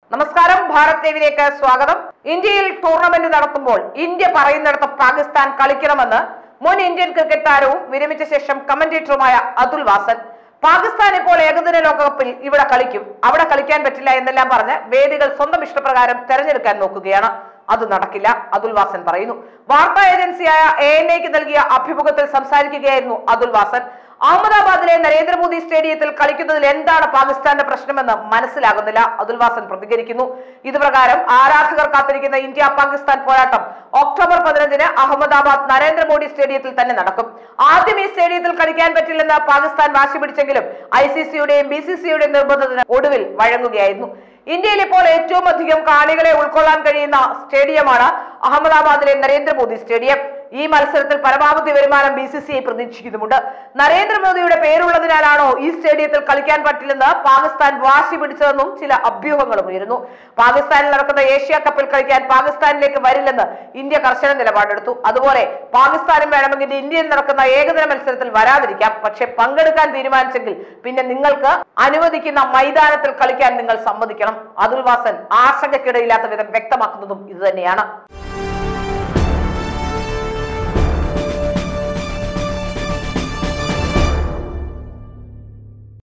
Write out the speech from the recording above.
നമസ്കാരം ഭാരത് ടിവിയിലേക്ക് സ്വാഗതം ഇന്ത്യയിൽ ടൂർണമെന്റ് നടത്തുമ്പോൾ ഇന്ത്യ പറയുന്നിടത്ത് പാകിസ്ഥാൻ കളിക്കണമെന്ന് മുൻ ഇന്ത്യൻ ക്രിക്കറ്റ് താരവും വിരമിച്ച ശേഷം കമന്റേറ്ററുമായ അതുൽ വാസൻ പാകിസ്ഥാൻ ഇപ്പോൾ ഏകദിന ലോകകപ്പിൽ ഇവിടെ കളിക്കും അവിടെ കളിക്കാൻ പറ്റില്ല എന്നെല്ലാം പറഞ്ഞ് വേദികൾ സ്വന്തം ഇഷ്ടപ്രകാരം തെരഞ്ഞെടുക്കാൻ നോക്കുകയാണ് അത് നടക്കില്ല അതുൽ വാസൻ പറയുന്നു വാർത്താ ഏജൻസിയായ എ എൻ എക്ക് നൽകിയ അഭിമുഖത്തിൽ സംസാരിക്കുകയായിരുന്നു അതുൽ വാസൻ അഹമ്മദാബാദിലെ നരേന്ദ്രമോദി സ്റ്റേഡിയത്തിൽ കളിക്കുന്നതിൽ എന്താണ് പാകിസ്ഥാന്റെ പ്രശ്നമെന്ന് മനസ്സിലാകുന്നില്ല അതുൽ വാസൻ പ്രതികരിക്കുന്നു ഇതുപ്രകാരം ആരാധകർ കാത്തിരിക്കുന്ന ഇന്ത്യ പാകിസ്ഥാൻ പോരാട്ടം ഒക്ടോബർ പതിനഞ്ചിന് അഹമ്മദാബാദ് നരേന്ദ്രമോദി സ്റ്റേഡിയത്തിൽ തന്നെ നടക്കും ആദ്യം ഈ സ്റ്റേഡിയത്തിൽ കളിക്കാൻ പറ്റില്ലെന്ന് പാകിസ്ഥാൻ വാശി പിടിച്ചെങ്കിലും ഐ സി സിയുടെയും ബി സി സിയുടെയും നിർബന്ധത്തിന് ഒടുവിൽ വഴങ്ങുകയായിരുന്നു ഇന്ത്യയിൽ ഇപ്പോൾ ഏറ്റവും അധികം കാണികളെ ഉൾക്കൊള്ളാൻ കഴിയുന്ന സ്റ്റേഡിയമാണ് അഹമ്മദാബാദിലെ നരേന്ദ്രമോദി സ്റ്റേഡിയം ഈ മത്സരത്തിൽ പരമാവധി വരുമാനം ബി സി സി ഐ പ്രതീക്ഷിക്കുന്നുമുണ്ട് നരേന്ദ്രമോദിയുടെ പേരുള്ളതിനാലാണോ ഈ സ്റ്റേഡിയത്തിൽ കളിക്കാൻ പറ്റില്ലെന്ന് പാകിസ്ഥാൻ വാശി പിടിച്ചതെന്നും ചില അഭ്യൂഹങ്ങളും ഉയരുന്നു പാകിസ്ഥാനിൽ നടക്കുന്ന ഏഷ്യ കപ്പിൽ കളിക്കാൻ പാകിസ്ഥാനിലേക്ക് വരില്ലെന്ന് ഇന്ത്യ കർശന നിലപാടെടുത്തു അതുപോലെ പാകിസ്ഥാനും വേണമെങ്കിൽ ഇന്ത്യയിൽ നടക്കുന്ന ഏകദിന മത്സരത്തിൽ വരാതിരിക്കാം പക്ഷെ പങ്കെടുക്കാൻ തീരുമാനിച്ചെങ്കിൽ പിന്നെ നിങ്ങൾക്ക് അനുവദിക്കുന്ന മൈതാനത്തിൽ കളിക്കാൻ നിങ്ങൾ സമ്മതിക്കണം അതുൽ വാസൻ ആശങ്കക്കിടയില്ലാത്ത വിധം വ്യക്തമാക്കുന്നതും ഇതുതന്നെയാണ്